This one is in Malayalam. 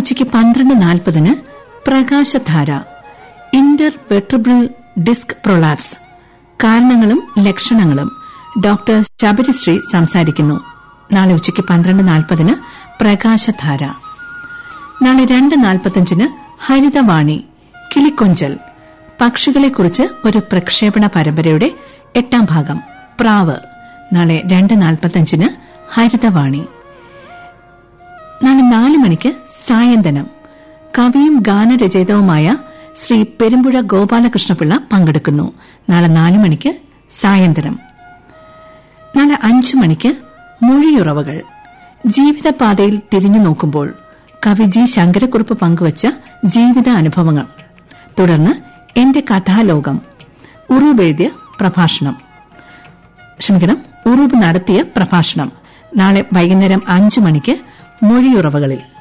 ഉച്ചയ്ക്ക് പന്ത്രണ്ട് നാൽപ്പതിന് പ്രകാശധാര ഇന്റർ വെട്രിബിൾ ഡിസ്ക് പ്രൊലാപ്സ് കാരണങ്ങളും ലക്ഷണങ്ങളും ഡോക്ടർ ശബരിശ്രീ സംസാരിക്കുന്നു നാളെ ഉച്ചയ്ക്ക് പന്ത്രണ്ട് നാൽപ്പതിന് പ്രകാശധാര നാളെ രണ്ട് നാൽപ്പത്തഞ്ചിന് ഹരിതവാണി കിളിക്കൊഞ്ചൽ പക്ഷികളെക്കുറിച്ച് ഒരു പ്രക്ഷേപണ പരമ്പരയുടെ എട്ടാം ഭാഗം പ്രാവ് നാളെ രണ്ട് നാൽപ്പത്തഞ്ചിന് ഹരിതവാണി നാളെ നാല് മണിക്ക് സായന്തനം കവിയും ഗാനരചയിതാവുമായ ശ്രീ പെരുമ്പുഴ ഗോപാലകൃഷ്ണപിള്ള പങ്കെടുക്കുന്നു നാളെ നാല് മണിക്ക് സായന്തനം നാളെ അഞ്ചു മണിക്ക് മൊഴിയുറവകൾ ജീവിതപാതയിൽ തിരിഞ്ഞു നോക്കുമ്പോൾ കവി ജി ശങ്കരക്കുറുപ്പ് പങ്കുവച്ച ജീവിത അനുഭവങ്ങൾ തുടർന്ന് എന്റെ കഥാലോകം ഉറൂബ് എഴുതിയ പ്രഭാഷണം ക്ഷമിക്കണം ഉറൂബ് നടത്തിയ പ്രഭാഷണം നാളെ വൈകുന്നേരം അഞ്ചു മണിക്ക് മൊഴിയുറവകളിൽ